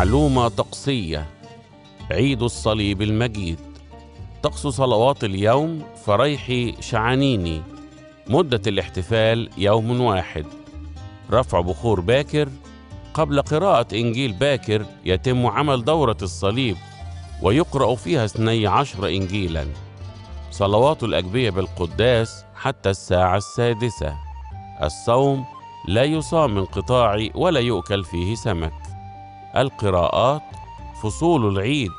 معلومة طقسية عيد الصليب المجيد طقس صلوات اليوم فريحي شعانيني مدة الاحتفال يوم واحد رفع بخور باكر قبل قراءة إنجيل باكر يتم عمل دورة الصليب ويقرأ فيها اثني عشر إنجيلا صلوات الأجبية بالقداس حتى الساعة السادسة الصوم لا يصام من قطاع ولا يؤكل فيه سمك القراءات فصول العيد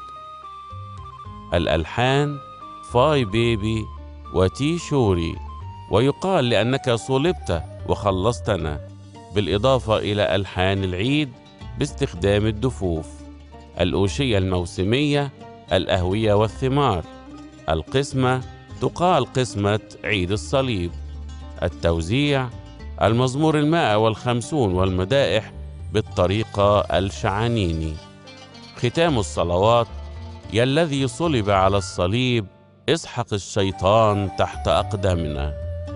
الألحان فاي بيبي وتي شوري ويقال لأنك صلبت وخلصتنا بالإضافة إلى ألحان العيد باستخدام الدفوف الأوشية الموسمية الأهوية والثمار القسمة تقال قسمة عيد الصليب التوزيع المزمور المائة والخمسون والمدائح بالطريقة الشعانيني ختام الصلوات يا الذي صلب على الصليب اسحق الشيطان تحت أقدامنا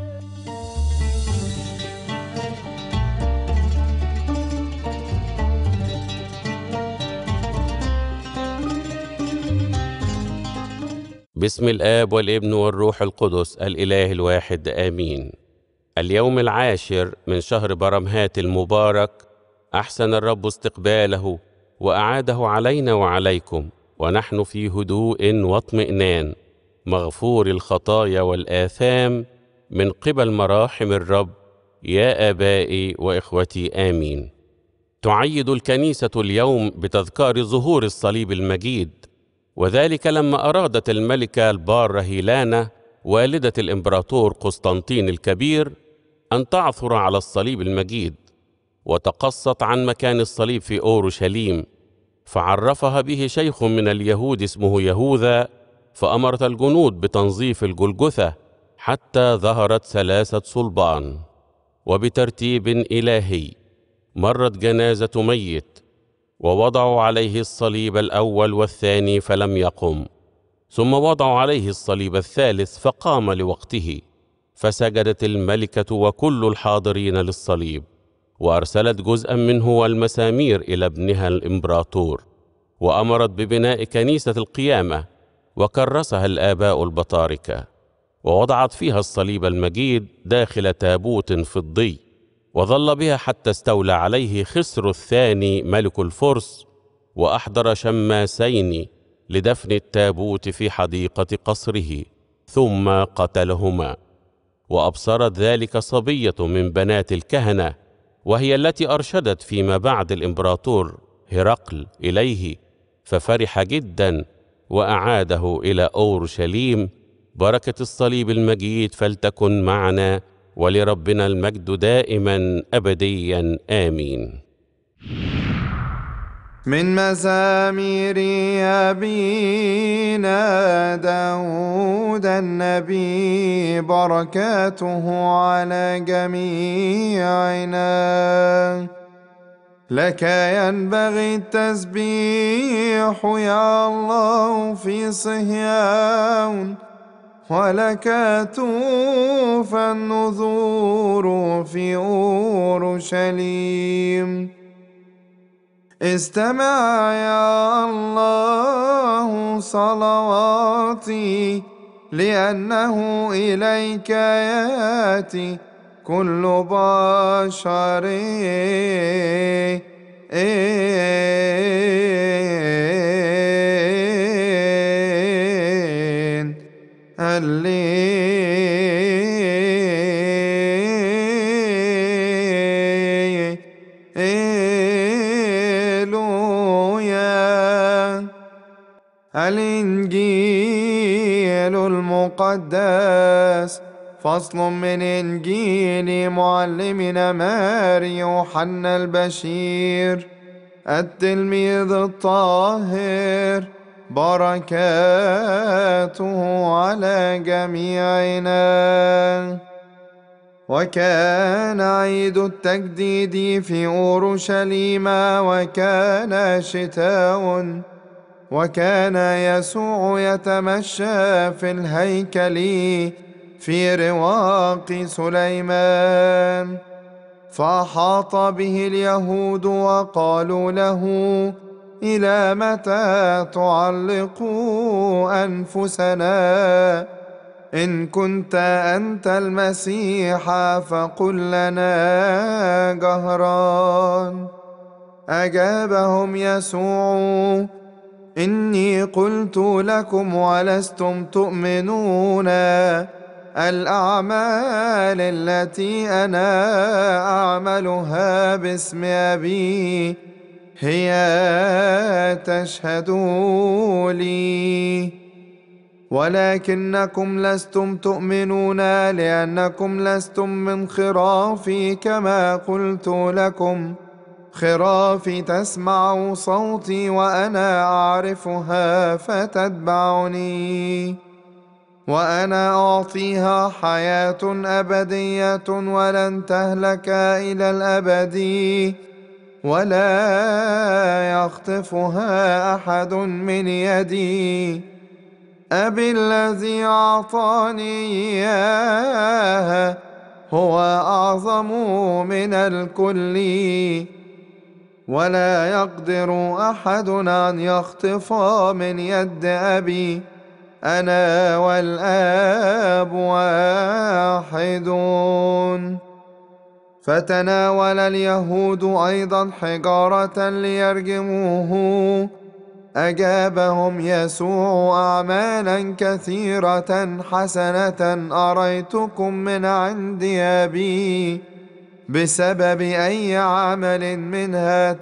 بسم الآب والابن والروح القدس الإله الواحد آمين اليوم العاشر من شهر برمهات المبارك أحسن الرب استقباله وأعاده علينا وعليكم ونحن في هدوء واطمئنان مغفور الخطايا والآثام من قبل مراحم الرب يا آبائي وإخوتي آمين تعيد الكنيسة اليوم بتذكار ظهور الصليب المجيد وذلك لما أرادت الملكة البارة هيلانا والدة الإمبراطور قسطنطين الكبير أن تعثر على الصليب المجيد وتقصت عن مكان الصليب في أورشليم فعرفها به شيخ من اليهود اسمه يهوذا فأمرت الجنود بتنظيف الجلجثة حتى ظهرت ثلاثة صلبان وبترتيب إلهي مرت جنازة ميت ووضعوا عليه الصليب الأول والثاني فلم يقم ثم وضعوا عليه الصليب الثالث فقام لوقته فسجدت الملكة وكل الحاضرين للصليب وأرسلت جزءا منه والمسامير إلى ابنها الإمبراطور وأمرت ببناء كنيسة القيامة وكرسها الآباء البطاركة ووضعت فيها الصليب المجيد داخل تابوت فضي وظل بها حتى استولى عليه خسر الثاني ملك الفرس وأحضر شماسين لدفن التابوت في حديقة قصره ثم قتلهما وأبصرت ذلك صبية من بنات الكهنة وهي التي أرشدت فيما بعد الإمبراطور هرقل إليه ففرح جدا وأعاده إلى أورشليم بركة الصليب المجيد فلتكن معنا ولربنا المجد دائما أبديا آمين من مزامير أبينا داود النبي بركاته على جميعنا لك ينبغي التسبيح يا الله في صهيون ولك توفى النذور في أورشليم استمع يا الله صلواتي لأنه إليك ياتي كل بشر هللويا الإنجيل المقدس فصل من إنجيل معلمنا ماري يوحنا البشير التلميذ الطاهر بركاته على جميعنا وكان عيد التجديد في أورشليم وكان شتاء وكان يسوع يتمشى في الهيكل في رواق سليمان فأحاط به اليهود وقالوا له إلى متى تعلقوا أنفسنا إن كنت أنت المسيح فقل لنا جهرا أجابهم يسوع إني قلت لكم ولستم تؤمنون الأعمال التي أنا أعملها باسم أبي هي تشهد لي ولكنكم لستم تؤمنون لأنكم لستم من خرافي كما قلت لكم خرافي تسمع صوتي وأنا أعرفها فتتبعني وأنا أعطيها حياة أبدية ولن تهلك إلى الأبد ولا يخطفها أحد من يدي أبي الذي أعطاني إياها هو أعظم من الكل ولا يقدر أحد أن يخطف من يد أبي أنا والآب واحدون فتناول اليهود أيضا حجارة ليرجموه أجابهم يسوع أعمالا كثيرة حسنة أريتكم من عند أبي بسبب أي عمل منها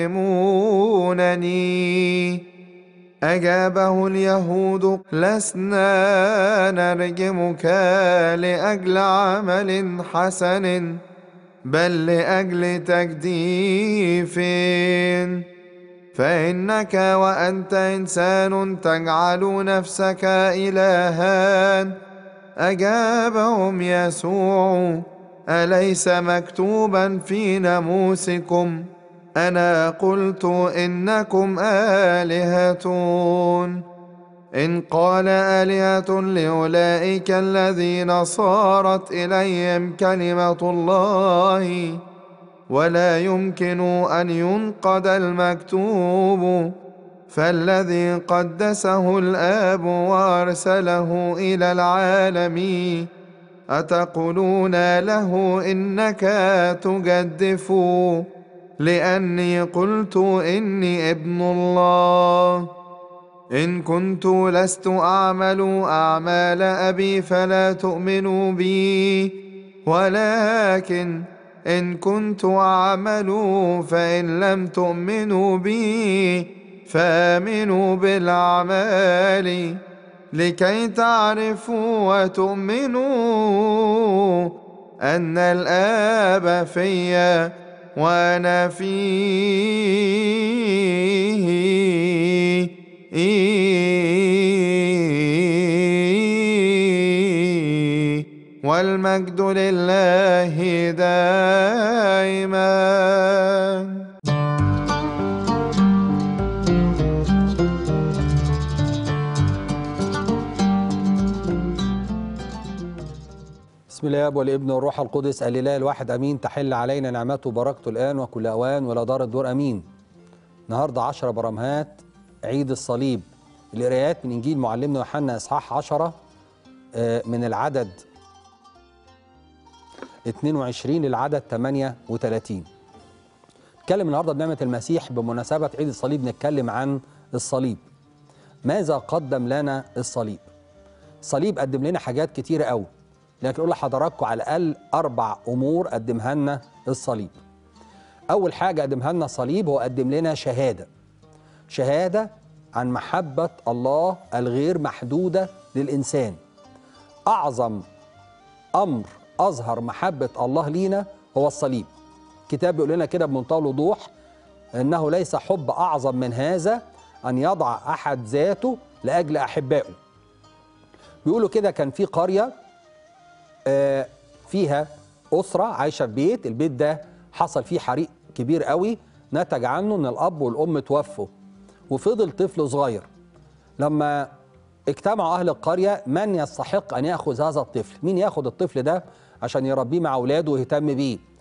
ترجمونني أجابه اليهود لسنا نرجمك لأجل عمل حسن بل لأجل تجديف فإنك وأنت إنسان تجعل نفسك إلها أجابهم يسوع أليس مكتوبا في ناموسكم أنا قلت إنكم آلهة إن قال آلهة لأولئك الذين صارت إليهم كلمة الله ولا يمكن أن ينقض المكتوب فالذي قدسه الآب وأرسله إلى العالم أتقولون له إنك تجدف لأني قلت إني ابن الله إن كنت لست أعمل أعمال أبي فلا تؤمنوا بي ولكن إن كنت أعمل فإن لم تؤمنوا بي فآمنوا بالأعمال لكي تعرفوا وتؤمنوا أن الآب في وأنا فيه والمجد لله دائما بسم الله والابن والروح القدس الاله الواحد امين تحل علينا نعمته وبركته الان وكل اوان ولا دار الدور امين النهارده 10 برمهات عيد الصليب القرايات من انجيل معلمنا يوحنا اصحاح 10 آه، من العدد 22 للعدد 38 نتكلم النهارده بنعمه المسيح بمناسبه عيد الصليب نتكلم عن الصليب ماذا قدم لنا الصليب الصليب قدم لنا حاجات كتيره قوي لكن اقول لحضراتكم على الاقل اربع امور قدمها لنا الصليب اول حاجه قدمها لنا الصليب هو قدم لنا شهاده شهاده عن محبه الله الغير محدوده للانسان اعظم امر اظهر محبه الله لينا هو الصليب الكتاب بيقول لنا كده بمنتهى الوضوح انه ليس حب اعظم من هذا ان يضع احد ذاته لاجل احبائه بيقولوا كده كان في قريه آه، فيها أسرة عايشة في بيت البيت ده حصل فيه حريق كبير قوي نتج عنه ان الاب والام توفوا وفضل طفل صغير لما اجتمعوا اهل القريه من يستحق ان ياخذ هذا الطفل مين ياخذ الطفل ده عشان يربيه مع اولاده ويهتم بيه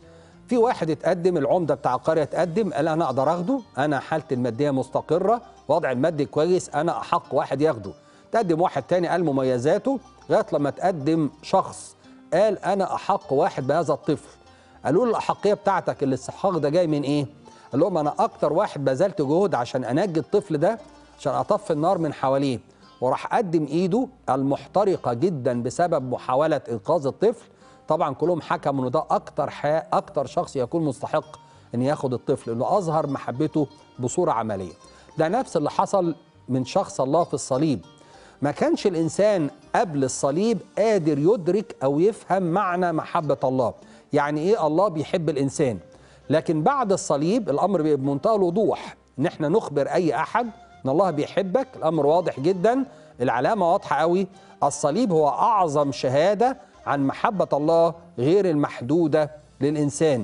في واحد اتقدم العمده بتاع القريه اتقدم قال انا اقدر اخده انا حالتي الماديه مستقره وضع المادي كويس انا احق واحد ياخده تقدم واحد تاني قال مميزاته لغايه لما تقدم شخص قال انا احق واحد بهذا الطفل قالوا له الاحقيه بتاعتك الاستحقاق ده جاي من ايه قال لهم انا اكتر واحد بذلت جهد عشان انجي الطفل ده عشان اطفي النار من حواليه وراح قدم ايده المحترقه جدا بسبب محاوله انقاذ الطفل طبعا كلهم حكموا انه ده اكتر حي... اكتر شخص يكون مستحق ان ياخد الطفل انه اظهر محبته بصوره عمليه ده نفس اللي حصل من شخص الله في الصليب ما كانش الانسان قبل الصليب قادر يدرك او يفهم معنى محبه الله يعني ايه الله بيحب الانسان لكن بعد الصليب الامر بيبقى بمنتهى الوضوح ان احنا نخبر اي احد ان الله بيحبك الامر واضح جدا العلامه واضحه قوي الصليب هو اعظم شهاده عن محبه الله غير المحدوده للانسان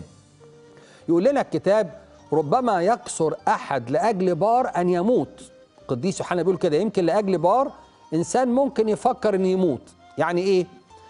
يقول لنا الكتاب ربما يكسر احد لاجل بار ان يموت قديس يوحنا بيقول كده يمكن لاجل بار انسان ممكن يفكر انه يموت يعني ايه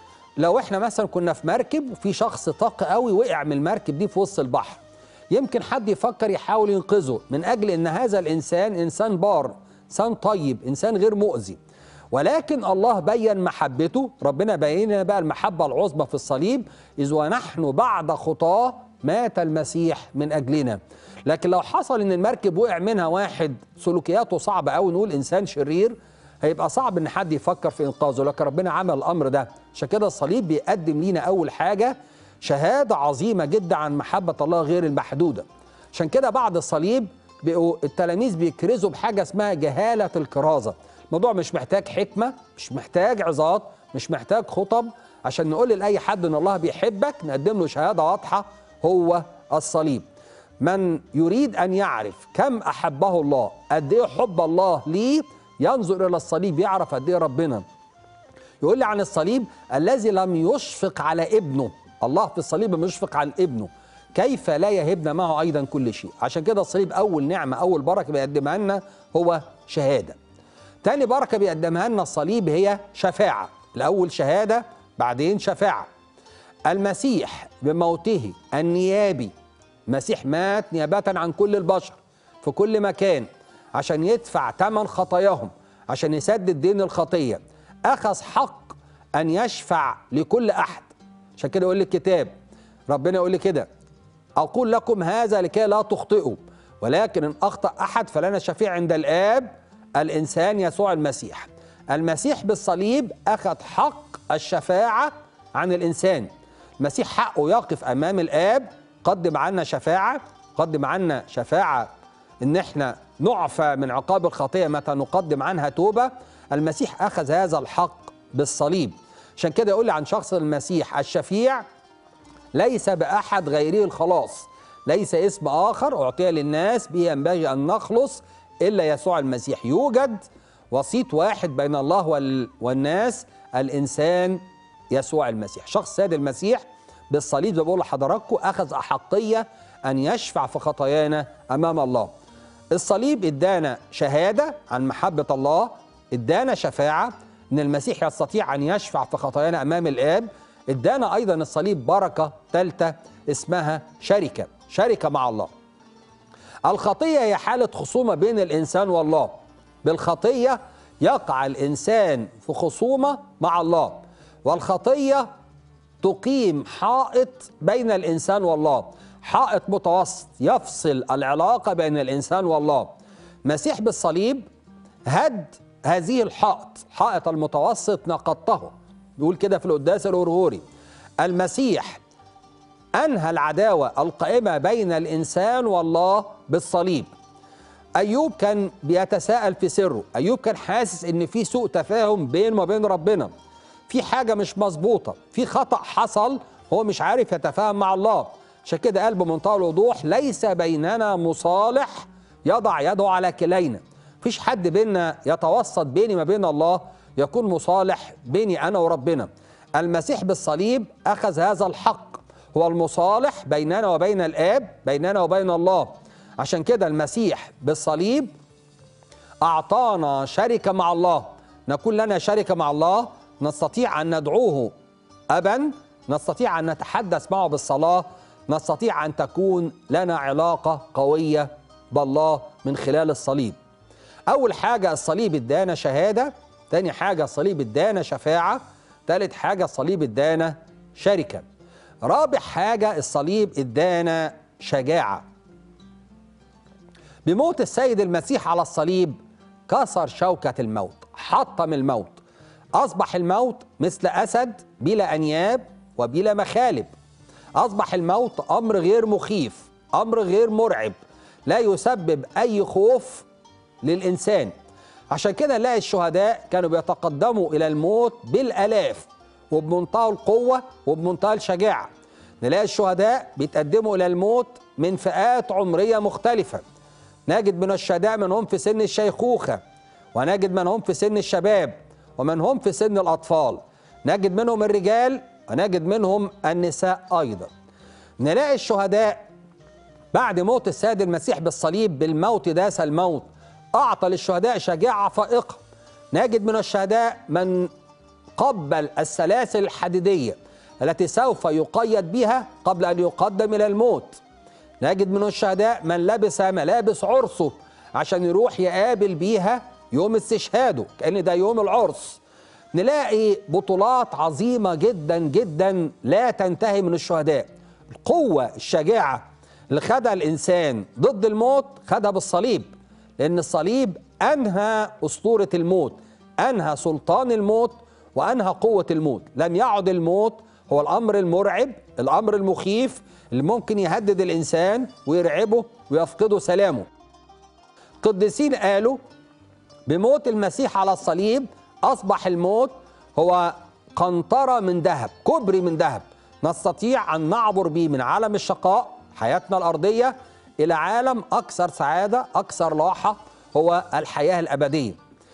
لو احنا مثلا كنا في مركب وفي شخص طاق قوي وقع من المركب دي في وسط البحر يمكن حد يفكر يحاول ينقذه من اجل ان هذا الانسان انسان بار انسان طيب انسان غير مؤذي ولكن الله بين محبته ربنا بين لنا بقى المحبه العظمى في الصليب اذ ونحن بعد خطاه مات المسيح من اجلنا لكن لو حصل ان المركب وقع منها واحد سلوكياته صعبه قوي نقول انسان شرير هيبقى صعب ان حد يفكر في انقاذه لكن ربنا عمل الامر ده عشان كده الصليب بيقدم لينا اول حاجه شهاده عظيمه جدا عن محبه الله غير المحدوده عشان كده بعد الصليب بقوا التلاميذ بيكرزوا بحاجه اسمها جهاله الكرازه الموضوع مش محتاج حكمه مش محتاج عظات مش محتاج خطب عشان نقول لاي حد ان الله بيحبك نقدم له شهاده واضحه هو الصليب من يريد ان يعرف كم احبه الله قد ايه حب الله ليه ينظر الى الصليب يعرف قد ايه ربنا يقول لي عن الصليب الذي لم يشفق على ابنه الله في الصليب لم يشفق على ابنه كيف لا يهبنا معه ايضا كل شيء عشان كده الصليب اول نعمه اول بركه بيقدمها لنا هو شهاده تاني بركه بيقدمها لنا الصليب هي شفاعه الاول شهاده بعدين شفاعه المسيح بموته النيابي المسيح مات نيابه عن كل البشر في كل مكان عشان يدفع ثمن خطاياهم عشان يسدد دين الخطيه اخذ حق ان يشفع لكل احد عشان كده يقول لي الكتاب ربنا يقول لي كده اقول لكم هذا لكي لا تخطئوا ولكن ان اخطا احد فلنا شفيع عند الاب الانسان يسوع المسيح المسيح بالصليب اخذ حق الشفاعه عن الانسان المسيح حقه يقف امام الاب قدم عنا شفاعه قدم عنا شفاعه ان احنا نعفى من عقاب الخطيه متى نقدم عنها توبه المسيح اخذ هذا الحق بالصليب عشان كده يقول لي عن شخص المسيح الشفيع ليس باحد غيره الخلاص ليس اسم اخر اعطي للناس به ينبغي ان نخلص الا يسوع المسيح يوجد وسيط واحد بين الله وال... والناس الانسان يسوع المسيح شخص سيد المسيح بالصليب زي ما بقول لحضراتكم اخذ احقيه ان يشفع في خطايانا امام الله الصليب ادانا شهاده عن محبه الله ادانا شفاعه ان المسيح يستطيع ان يشفع في خطايانا امام الاب ادانا ايضا الصليب بركه ثالثه اسمها شركه شركه مع الله الخطيه هي حاله خصومه بين الانسان والله بالخطيه يقع الانسان في خصومه مع الله والخطيه تقيم حائط بين الانسان والله حائط متوسط يفصل العلاقه بين الانسان والله مسيح بالصليب هد هذه الحائط حائط المتوسط نقضته بيقول كده في القداس الأرهوري المسيح أنهى العداوة القائمة بين الإنسان والله بالصليب أيوب كان بيتساءل في سره أيوب كان حاسس إن في سوء تفاهم بينه وبين ربنا في حاجة مش مظبوطة في خطأ حصل هو مش عارف يتفاهم مع الله عشان كده قال بمنتهى الوضوح ليس بيننا مصالح يضع يده على كلينا مفيش حد بيننا يتوسط بيني ما بين الله يكون مصالح بيني انا وربنا المسيح بالصليب اخذ هذا الحق هو المصالح بيننا وبين الاب بيننا وبين الله عشان كده المسيح بالصليب اعطانا شركه مع الله نكون لنا شركه مع الله نستطيع ان ندعوه ابا نستطيع ان نتحدث معه بالصلاه نستطيع ان تكون لنا علاقه قويه بالله من خلال الصليب اول حاجه الصليب ادانا شهاده تاني حاجه الصليب ادانا شفاعه تالت حاجه الصليب ادانا شركه رابع حاجه الصليب ادانا شجاعه بموت السيد المسيح على الصليب كسر شوكة الموت حطم الموت أصبح الموت مثل أسد بلا أنياب وبلا مخالب أصبح الموت أمر غير مخيف أمر غير مرعب لا يسبب أي خوف للإنسان عشان كده نلاقي الشهداء كانوا بيتقدموا إلى الموت بالآلاف وبمنتهى القوة وبمنتهى الشجاعة نلاقي الشهداء بيتقدموا إلى الموت من فئات عمرية مختلفة نجد من الشهداء من هم في سن الشيخوخة ونجد من هم في سن الشباب ومن هم في سن الأطفال نجد منهم الرجال ونجد منهم النساء أيضا نلاقي الشهداء بعد موت السيد المسيح بالصليب بالموت داس الموت أعطى للشهداء شجاعة فائقة نجد من الشهداء من قبل السلاسل الحديدية التي سوف يقيد بها قبل أن يقدم إلى الموت نجد من الشهداء من لبس ملابس عرسه عشان يروح يقابل بيها يوم استشهاده كأن ده يوم العرس نلاقي بطولات عظيمة جدا جدا لا تنتهي من الشهداء القوة الشجاعة اللي خدها الإنسان ضد الموت خدها بالصليب لأن الصليب أنهى أسطورة الموت أنهى سلطان الموت وأنهى قوة الموت لم يعد الموت هو الأمر المرعب الأمر المخيف اللي ممكن يهدد الإنسان ويرعبه ويفقده سلامه القديسين قالوا بموت المسيح على الصليب أصبح الموت هو قنطرة من ذهب كبري من ذهب نستطيع أن نعبر به من عالم الشقاء حياتنا الأرضية إلى عالم أكثر سعادة أكثر راحة هو الحياة الأبدية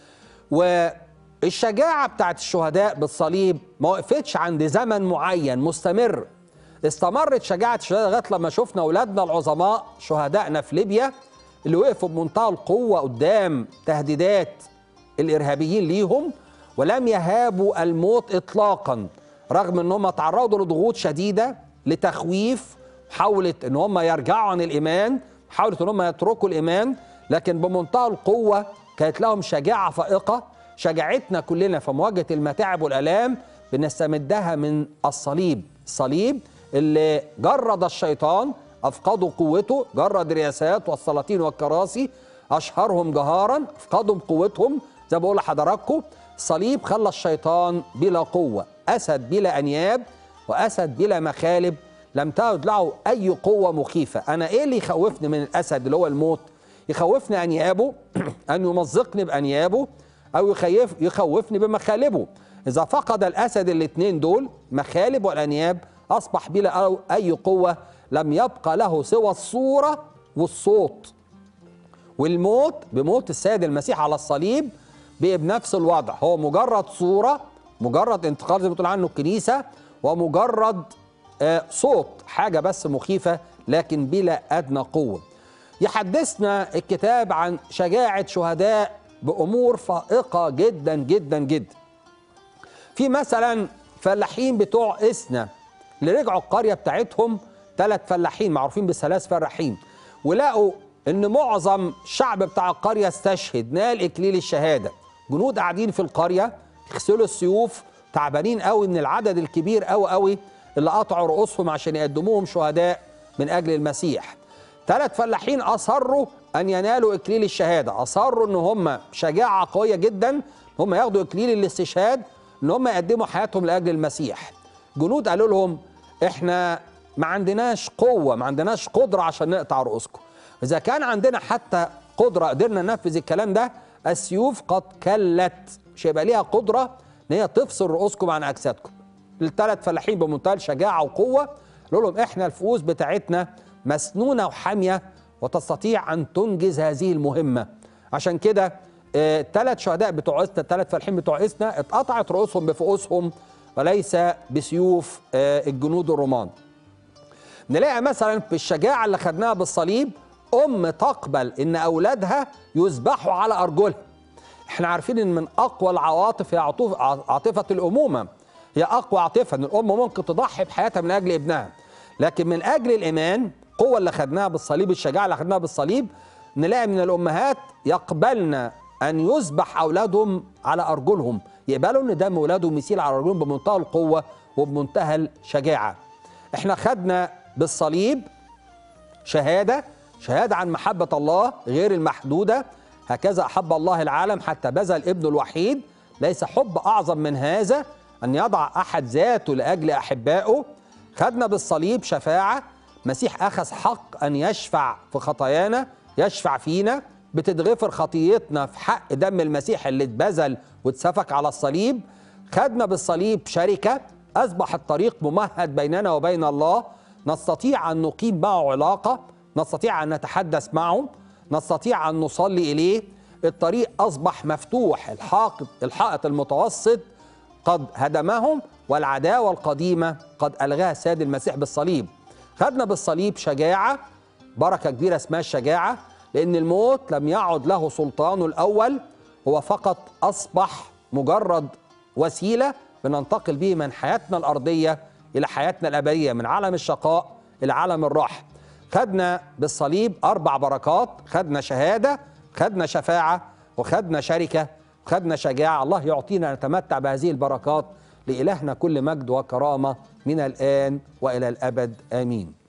والشجاعة بتاعت الشهداء بالصليب ما وقفتش عند زمن معين مستمر استمرت شجاعة الشهداء لغاية لما شفنا أولادنا العظماء شهدائنا في ليبيا اللي وقفوا بمنتهى القوة قدام تهديدات الإرهابيين ليهم ولم يهابوا الموت إطلاقا رغم أن هم تعرضوا لضغوط شديدة لتخويف محاولة أن هم يرجعوا عن الإيمان محاولة أن هم يتركوا الإيمان لكن بمنتهى القوة كانت لهم شجاعة فائقة شجاعتنا كلنا في مواجهة المتاعب والآلام بنستمدها من الصليب الصليب اللي جرد الشيطان أفقدوا قوته جرد الرياسات والسلاطين والكراسي أشهرهم جهارا أفقدهم قوتهم زي ما بقول لحضراتكم الصليب خلى الشيطان بلا قوة أسد بلا أنياب وأسد بلا مخالب لم تعد له أي قوة مخيفة أنا إيه اللي يخوفني من الأسد اللي هو الموت يخوفني أنيابه أن يمزقني بأنيابه أو يخيف يخوفني بمخالبه إذا فقد الأسد الاثنين دول مخالب والأنياب أصبح بلا أي قوة لم يبقى له سوى الصورة والصوت والموت بموت السيد المسيح على الصليب بقى بنفس الوضع هو مجرد صورة مجرد انتقال زي ما بتقول عنه الكنيسة ومجرد آه صوت حاجة بس مخيفة لكن بلا أدنى قوة يحدثنا الكتاب عن شجاعة شهداء بأمور فائقة جدا جدا جدا في مثلا فلاحين بتوع إسنا اللي رجعوا القرية بتاعتهم ثلاث فلاحين معروفين بالثلاث فلاحين ولقوا ان معظم الشعب بتاع القرية استشهد نال اكليل الشهادة جنود قاعدين في القرية يغسلوا السيوف تعبانين قوي من العدد الكبير قوي قوي اللي قطعوا رؤوسهم عشان يقدموهم شهداء من اجل المسيح ثلاث فلاحين اصروا ان ينالوا اكليل الشهادة اصروا ان هم شجاعة قوية جدا هم ياخدوا اكليل الاستشهاد ان هم يقدموا حياتهم لاجل المسيح جنود قالوا لهم احنا ما عندناش قوة ما عندناش قدرة عشان نقطع رؤوسكم إذا كان عندنا حتى قدرة قدرنا ننفذ الكلام ده السيوف قد كلت مش هيبقى ليها قدرة إن هي تفصل رؤوسكم عن أجسادكم الثلاث فلاحين بمنتهى الشجاعة وقوة قالوا لهم إحنا الفؤوس بتاعتنا مسنونة وحامية وتستطيع أن تنجز هذه المهمة عشان كده الثلاث آه شهداء بتوع إسنا الثلاث فلاحين بتوع إسنا اتقطعت رؤوسهم بفؤوسهم وليس بسيوف آه الجنود الرومان نلاقي مثلا في الشجاعة اللي خدناها بالصليب أم تقبل إن أولادها يذبحوا على أرجلها احنا عارفين إن من أقوى العواطف هي عاطفة الأمومة هي أقوى عاطفة إن الأم ممكن تضحي بحياتها من أجل ابنها لكن من اجل الايمان القوه اللي خدناها بالصليب الشجاعه اللي خدناها بالصليب نلاقي من الامهات يقبلن ان يذبح اولادهم على ارجلهم يقبلوا ان دم اولادهم يسيل على ارجلهم بمنتهى القوه وبمنتهى الشجاعه احنا خدنا بالصليب شهاده شهاده عن محبه الله غير المحدوده هكذا احب الله العالم حتى بذل ابنه الوحيد ليس حب اعظم من هذا ان يضع احد ذاته لاجل احبائه خدنا بالصليب شفاعه مسيح اخذ حق ان يشفع في خطايانا يشفع فينا بتتغفر خطيتنا في حق دم المسيح اللي اتبذل واتسفك على الصليب خدنا بالصليب شركه اصبح الطريق ممهد بيننا وبين الله نستطيع ان نقيم معه علاقه نستطيع ان نتحدث معه نستطيع ان نصلي اليه الطريق اصبح مفتوح الحائط الحائط المتوسط قد هدمهم والعداوه القديمه قد الغاها السيد المسيح بالصليب خدنا بالصليب شجاعه بركه كبيره اسمها الشجاعه لان الموت لم يعد له سلطانه الاول هو فقط اصبح مجرد وسيله بننتقل به من حياتنا الارضيه الى حياتنا الابديه من عالم الشقاء الى عالم الراحه خدنا بالصليب اربع بركات خدنا شهاده خدنا شفاعه وخدنا شركه خدنا شجاعه الله يعطينا نتمتع بهذه البركات لالهنا كل مجد وكرامه من الان والى الابد امين